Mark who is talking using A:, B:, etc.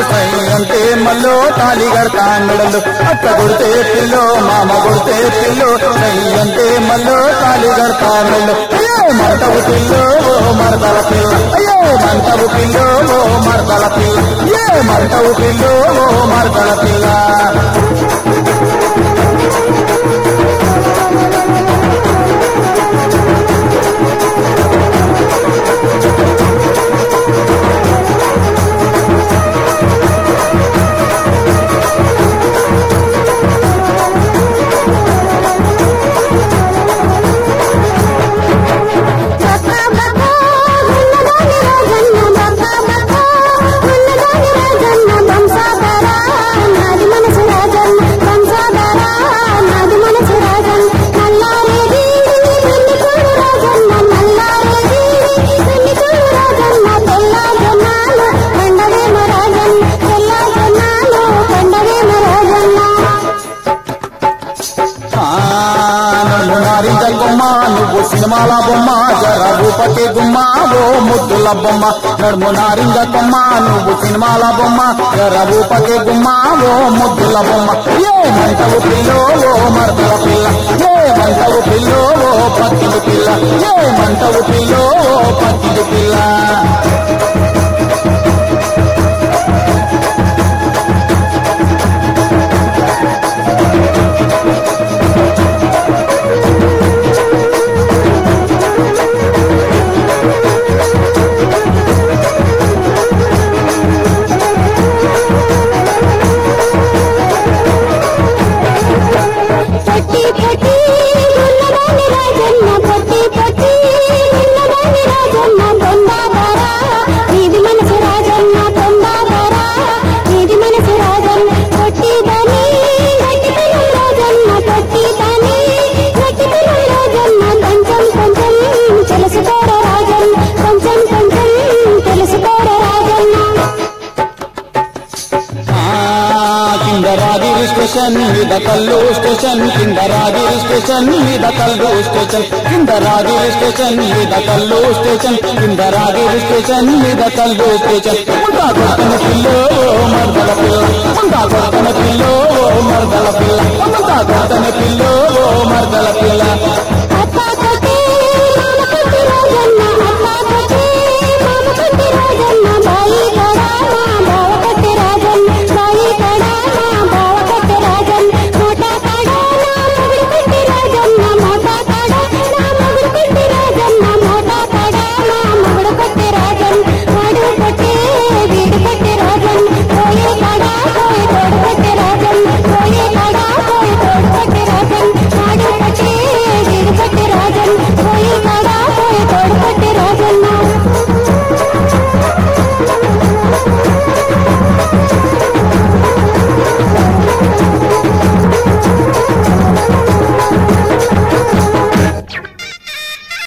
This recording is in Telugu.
A: సై అంటే మల్లో తాళి కడతా మెడలు అత్త కొడితే పిల్లో మామ కొడితే పిల్లో సై అంటే మల్లో తాళి కడతా మెడలు అయ్యో మంటవు పిల్లో ఓ మరదల పిల్ల అయ్యో మంటవు పిల్లో ఓ మరదల పిల్ల ఏ మంటవు పిల్లో ఓ మరదల పిల్ల
B: బకా బకా ఉన్నదాని రాజన్న బకా బకా ఉన్నదాని రాజన్న వంశాధర నాది మనసు రాజన్న వంశాధర నాది మనసు రాజన్న నల్లారేది వెన్ని చూడు రాజన్న నల్లారేది వెన్ని చూడు రాజన్న తెల్ల జొన్నాలు పండవేమ రాజన్న తెల్ల జొన్నాలు పండవేమ రాజన్న
A: నన్ను నారింజ గుమ్మ నువ్వు సినిమాల బొమ్మ జర రూపకే గుమ్మ ఓ ముద్దుల బొమ్మ నడుము నారింజ కొమ్మ నువ్వు సినిమాల బొమ్మ జర రూపకే గుమ్మ ఓ ముద్దుల బొమ్మ ఏ మంటవు పిల్లో ఓ మరదల పిల్ల ఏ మంటవు పిల్లో ఓ పక్కిడి పిల్ల ఏ మంటవు పిల్లో ఓ పక్కిడి పిల్ల
B: పట్టి పట్టి ఉన్నదాని రాజన్న పట్టి పట్టి ఉన్నదాని రాజన్న తొందాదర ఇది మనసు రాజన్న తొందాదర ఇది మనసు రాజన్న పట్టి దాని గట్టితనం రాజన్న పట్టి దాని గట్టితనం రాజన్న కొంచెం కొంచెం తెలుసుకోర రాజన్న కొంచెం కొంచెం తెలుసుకోర రాజన్న
A: కింద రాగిరి స్టేషన్ మీద కల్లు స్టేషన్ కింద రాగిరి స్టేషన్ మీద కల్లు స్టేషన్ కింద రాగిరి స్టేషన్ మీద కల్లు స్టేషన్ కింద రాగిరి స్టేషన్ మీద కల్లు స్టేషన్ ఉంటా కొడుకుని పిల్లో